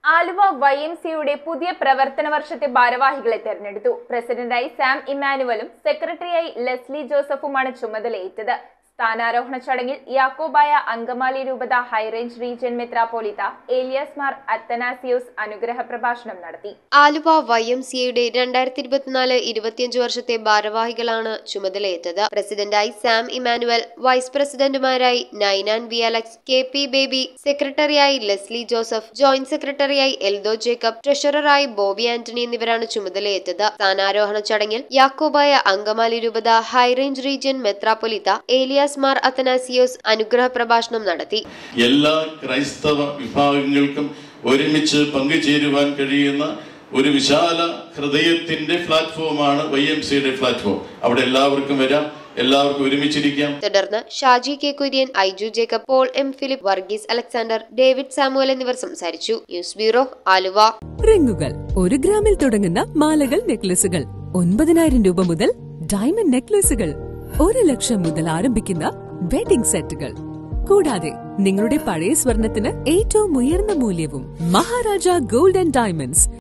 Aluva Y M സിയുടെ പുതിയ പ്രവർത്തന വർഷത്തെ ഭാരവാഹികളെ തെരഞ്ഞെടുത്തു പ്രസിഡന്റായി സാം ഇമാനുവലും സെക്രട്ടറിയായി ലെസ്ലി ജോസഫുമാണ് ചുമതലയേറ്റത് സ്ഥാനാരോഹണ ചടങ്ങിൽ യാക്കോബായ അങ്കമാലി രൂപത ഹൈറേഞ്ച് റീജിയൻ മെത്രാപ്പോലിത്ത ഏലിയാസ് മാർ അത്തനാസിയോസ് അനുഗ്രഹ പ്രഭാഷണം നടത്തി ആലുവ വൈ എം സിയുടെ രണ്ടായിരത്തി ഇരുപത്തിനാല് ഇരുപത്തിയഞ്ച് വർഷത്തെ ഭാരവാഹികളാണ് ചുമതലയേറ്റത് പ്രസിഡന്റായി സാം ഇമാനുവൽ വൈസ് പ്രസിഡന്റുമാരായി Ninan V Alex K P Baby സെക്രട്ടറിയായി ലെസ്ലി ജോസഫ് ജോയിന്റ് സെക്രട്ടറിയായി എൽദോ ജേക്കബ് ട്രഷററായി ബോബി ആന്റണി എന്നിവരാണ് ചുമതലയേറ്റത് സ്ഥാനാരോഹണ ചടങ്ങിൽ യാക്കോബായ അങ്കമാലി രൂപത ഹൈറേഞ്ച് റീജിയൻ മെത്രാപ്പൊലിത്ത ഏലിയാസ് മാർ അത്തനാസിയോസ് അനുഗ്രഹ പ്രഭാഷണം നടത്തി എല്ലാ ക്രൈസ്തവ വിഭാഗങ്ങൾക്കും ഒരുമിച്ച് പങ്കുചേരുവാൻ കഴിയുന്ന ഒരു വിശാല ഹൃദയത്തിന്റെ പ്ലാറ്റ്ഫോമാണ് വൈ എം സിയുടെ പ്ലാറ്റ്ഫോം അവിടെ എല്ലാവർക്കും വരാം എല്ലാവർക്കും ഒരുമിച്ചിരിക്കാം തുടർന്ന് ഷാജി കെ കുര്യൻ ഐജു ജേക്കബ് പോൾ എം ഫിലിപ്പ് വർഗീസ് അലക്സാണ്ടർ ഡേവിഡ് സാമുവൽ എന്നിവർ സംസാരിച്ചു ന്യൂസ് ബ്യൂറോ ആലുവ റിങ്ങുകൾ ഒരു ഗ്രാമിൽ തുടങ്ങുന്ന മാലകൾ നെക്ലസുകൾ ഒൻപതിനായിരം രൂപ മുതൽ ഡയമണ്ട് നെക്ലസുകൾ ഒരു ലക്ഷം മുതൽ ആരംഭിക്കുന്ന വെഡിംഗ് സെറ്റുകൾ കൂടാതെ നിങ്ങളുടെ പഴയ സ്വർണത്തിന് ഏറ്റവും ഉയർന്ന മൂല്യവും മഹാരാജ ഗോൾഡ് ആൻഡ് ഡയമണ്ട്സ്